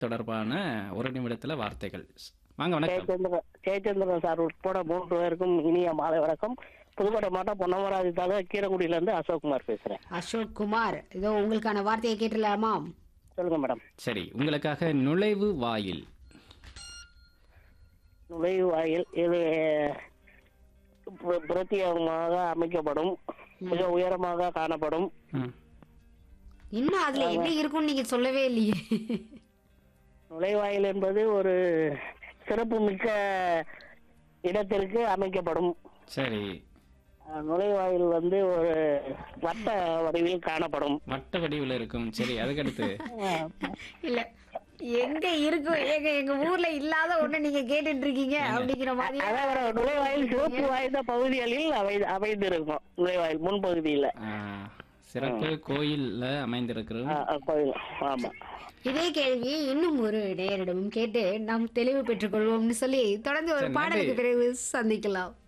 தொடர்பான ஒரு நிமிடத்துல வார்த்தைகள் வாங்க வணக்கம் ஜெயச்சந்திரன் ஜெயச்சந்திரன் சார் உட்பட மூன்று பேருக்கும் இனிய மாலை வணக்கம் புதுக்கோட்டை மாவட்டம் பொன்னமராதி தாலுகா கீரங்குடியில இருந்து அசோக்குமார் பேசுறேன் அசோக் குமார் இதோ உங்களுக்கான வார்த்தையை கேட்டுலாமா சொல்லுங்க மேடம் சரி உங்களுக்காக நுழைவு வாயில் நுழைவாயில் இது பிர- பிரத்யேகமாக அமைக்கப்படும் மிக உயரமாக காணப்படும் ம். இன்னும் அதுல என்ன இருக்கும்னு நீங்க சொல்லவே இல்லையே நுழைவாயில் என்பது ஒரு சிறப்பு மிக்க இடத்திற்கு அமைக்கப்படும் சரி அஹ், நுழைவாயில் வந்து ஒரு வட்ட வடிவில் காணப்படும் வட்ட வடிவில் இருக்கும் சரி அதுக்கடுத்து இல்ல எங்க இருக்கும் எங்க எங்க ஊர்ல இல்லாத ஒண்ணு நீங்க கேட்டுட்டு இருக்கீங்க அப்படிங்கிற மாதிரி அதான் ஒரு நுழைவாயில் சிறப்பு வாய்ந்த பகுதிகளில் அமை அமைந்திருக்கும் நுழைவாயில் முன்பகுதியில ஆ, சிறப்பு கோயில்ல அமைந்திருக்கிறது ஆ, ஆ, கோயில் ஆமா இதே கேள்வியை இன்னும் ஒரு நேயரிடமும் கேட்டு நாம் தெளிவு பெற்றுக் கொள்வோம்னு சொல்லி தொடர்ந்து ஒரு சரி, நன்றி. பாடலுக்கு பிறகு சந்திக்கலாம்